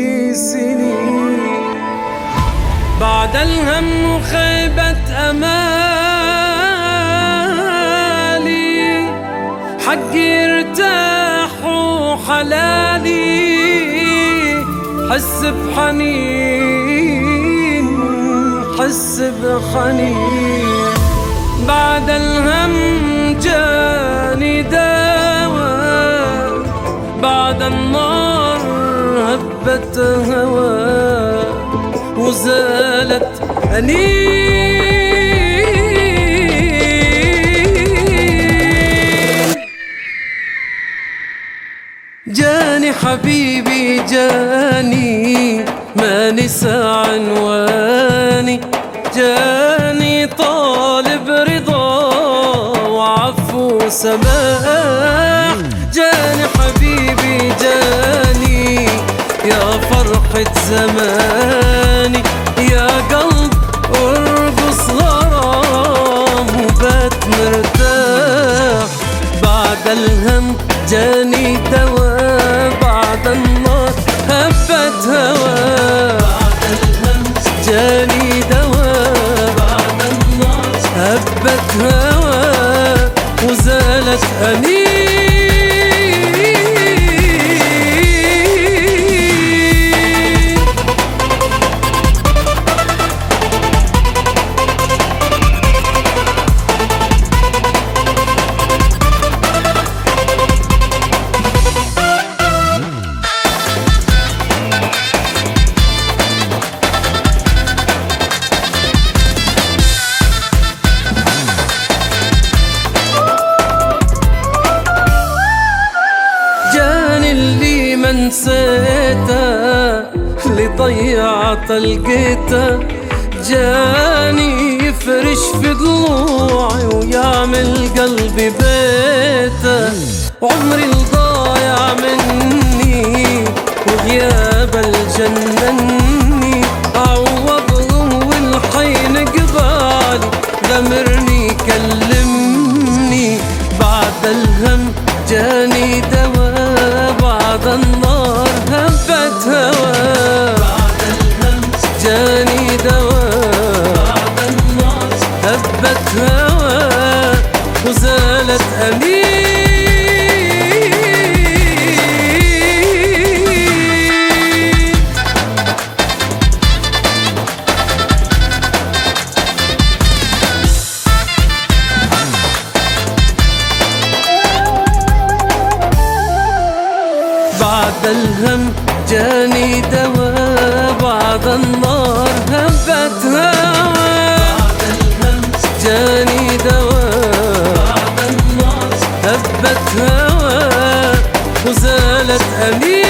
سنين بعد الهم وخيبة أمالي حقي ارتاح وحلالي حس بحنين حس بحنين بعد الهم جاني دواء بعد النار هبت هوا وزالت أنين جاني حبيبي جاني ما نسى عنواني جاني طالب رضا وعفو سماح جاني حبيبي جاني يا فرحة زماني يا قلب ارقص غرام وبات مرتاح بعد الهم جاني دواء بعد النار هبت هوا بعد الهم جاني دواء بعد النار هبت هوا وزالت أنين جاني اللي ما نسيته اللي ضيعت لقيته جاني يفرش في ضلوعي ويعمل قلبي بيته عمري الضايع مني وغياب الجنني عوضهم والحين قبالي غمرني كلمني بعد الهم جاني دواء بعد النار هبت هوا بعد الهم جاني دواء بعد النار هبت هوا وزالت أمين بعد الهم جاني دواء بعد النار هبت هوا بعد الهم جاني دواء بعد النار هبت هوا وزالت أمين